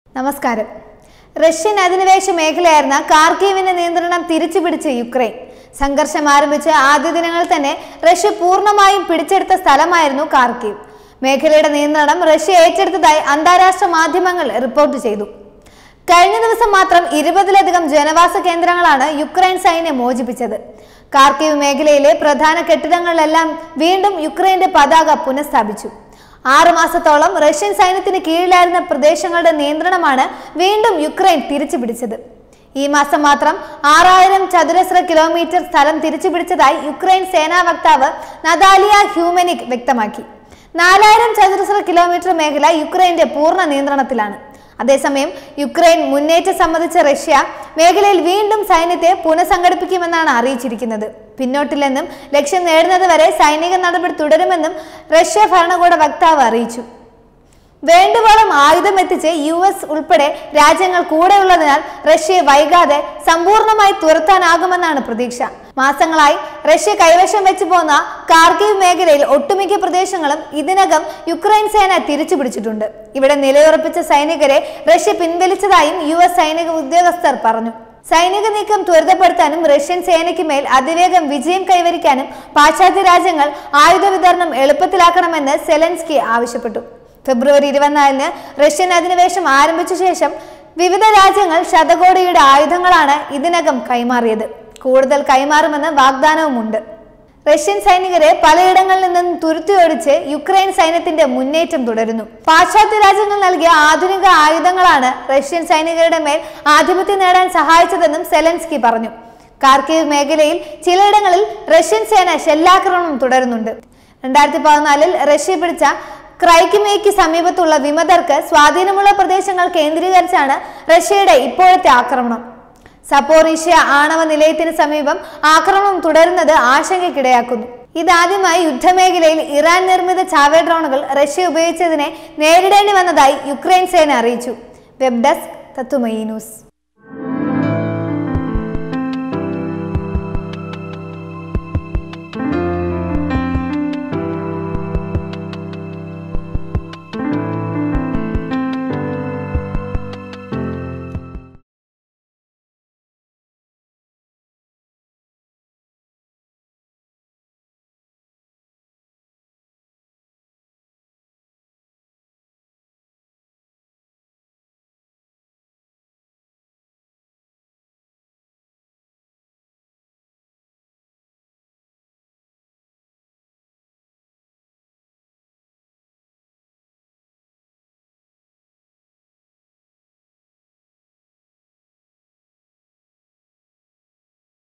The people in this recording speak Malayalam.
നമസ്കാരം റഷ്യൻ അധിനിവേശ മേഖലയായിരുന്ന കാർക്കീവിന്റെ നിയന്ത്രണം തിരിച്ചുപിടിച്ച് യുക്രൈൻ സംഘർഷം ആരംഭിച്ച ആദ്യ ദിനങ്ങളിൽ തന്നെ റഷ്യ പൂർണ്ണമായും പിടിച്ചെടുത്ത സ്ഥലമായിരുന്നു കാർക്കീവ് മേഖലയുടെ നിയന്ത്രണം റഷ്യ ഏറ്റെടുത്തതായി അന്താരാഷ്ട്ര മാധ്യമങ്ങൾ റിപ്പോർട്ട് ചെയ്തു കഴിഞ്ഞ ദിവസം മാത്രം ഇരുപതിലധികം ജനവാസ കേന്ദ്രങ്ങളാണ് യുക്രൈൻ സൈന്യം മോചിപ്പിച്ചത് കാർക്കീവ് മേഖലയിലെ പ്രധാന കെട്ടിടങ്ങളിലെല്ലാം വീണ്ടും യുക്രൈന്റെ പതാക പുനഃസ്ഥാപിച്ചു ആറു മാസത്തോളം റഷ്യൻ സൈന്യത്തിന് കീഴിലായിരുന്ന പ്രദേശങ്ങളുടെ നിയന്ത്രണമാണ് വീണ്ടും യുക്രൈൻ തിരിച്ചുപിടിച്ചത് ഈ മാസം മാത്രം ആറായിരം ചതുരശ്ര കിലോമീറ്റർ സ്ഥലം തിരിച്ചുപിടിച്ചതായി യുക്രൈൻ സേനാ വക്താവ് നദാലിയ ഹ്യൂമനിക് വ്യക്തമാക്കി നാലായിരം ചതുരശ്ര കിലോമീറ്റർ മേഖല യുക്രൈന്റെ പൂർണ്ണ നിയന്ത്രണത്തിലാണ് അതേസമയം യുക്രൈൻ മുന്നേറ്റം സംബന്ധിച്ച റഷ്യ മേഖലയിൽ വീണ്ടും സൈന്യത്തെ പുനഃസംഘടിപ്പിക്കുമെന്നാണ് അറിയിച്ചിരിക്കുന്നത് പിന്നോട്ടില്ലെന്നും ലക്ഷ്യം നേടുന്നത് വരെ സൈനിക നടപടി തുടരുമെന്നും റഷ്യ ഭരണകൂട വക്താവ് അറിയിച്ചു വേണ്ടുവോളം ആയുധം എത്തിച്ച് യു എസ് ഉൾപ്പെടെ രാജ്യങ്ങൾ കൂടെയുള്ളതിനാൽ റഷ്യയെ വൈകാതെ സമ്പൂർണ്ണമായി തുരത്താനാകുമെന്നാണ് പ്രതീക്ഷ മാസങ്ങളായി റഷ്യ കൈവശം വെച്ചു പോന്ന കാർഗീവ് മേഖലയിൽ ഒട്ടുമിക്ക പ്രദേശങ്ങളും ഇതിനകം യുക്രൈൻ സേന തിരിച്ചു പിടിച്ചിട്ടുണ്ട് ഇവിടെ നിലയുറപ്പിച്ച സൈനികരെ റഷ്യ പിൻവലിച്ചതായും യു എസ് സൈനിക ഉദ്യോഗസ്ഥർ പറഞ്ഞു സൈനിക നീക്കം ത്വരിതപ്പെടുത്താനും റഷ്യൻ സേനയ്ക്ക് മേൽ അതിവേഗം വിജയം കൈവരിക്കാനും പാശ്ചാത്യ രാജ്യങ്ങൾ ആയുധ വിതരണം എളുപ്പത്തിലാക്കണമെന്ന് സെലൻസ്കി ആവശ്യപ്പെട്ടു ഫെബ്രുവരി ഇരുപത്തിനാലിന് റഷ്യൻ അധിനിവേശം ആരംഭിച്ച ശേഷം വിവിധ രാജ്യങ്ങൾ ശതകോടിയുടെ ആയുധങ്ങളാണ് ഇതിനകം കൈമാറിയത് കൂടുതൽ കൈമാറുമെന്ന് വാഗ്ദാനവുമുണ്ട് റഷ്യൻ സൈനികരെ പലയിടങ്ങളിൽ നിന്നും തുരുത്തിയോടിച്ച് യുക്രൈൻ സൈന്യത്തിന്റെ മുന്നേറ്റം തുടരുന്നു പാശ്ചാത്യ രാജ്യങ്ങൾ നൽകിയ ആധുനിക ആയുധങ്ങളാണ് റഷ്യൻ സൈനികരുടെ മേൽ ആധിപത്യം നേടാൻ സഹായിച്ചതെന്നും സെലൻസ്കി പറഞ്ഞു കാർക്കീവ് മേഖലയിൽ ചിലയിടങ്ങളിൽ റഷ്യൻ സേന ഷെല്ലാക്രമണം തുടരുന്നുണ്ട് രണ്ടായിരത്തി പതിനാലിൽ റഷ്യ പിടിച്ച ക്രൈക്കിമേക്ക് സമീപത്തുള്ള വിമതർക്ക് സ്വാധീനമുള്ള പ്രദേശങ്ങൾ കേന്ദ്രീകരിച്ചാണ് റഷ്യയുടെ ഇപ്പോഴത്തെ ആക്രമണം സപ്പോറീഷ്യ ആണവ നിലയത്തിന് സമീപം ആക്രമണം തുടരുന്നത് ആശങ്കയ്ക്കിടയാക്കുന്നു ഇതാദ്യമായി യുദ്ധമേഖലയിൽ ഇറാൻ നിർമ്മിത ചാവേ ഡ്രോണുകൾ റഷ്യ ഉപയോഗിച്ചതിനെ നേരിടേണ്ടി വന്നതായി യുക്രൈൻ സേന അറിയിച്ചു വെബ് ഡെസ്ക് തത്തുമയി ന്യൂസ്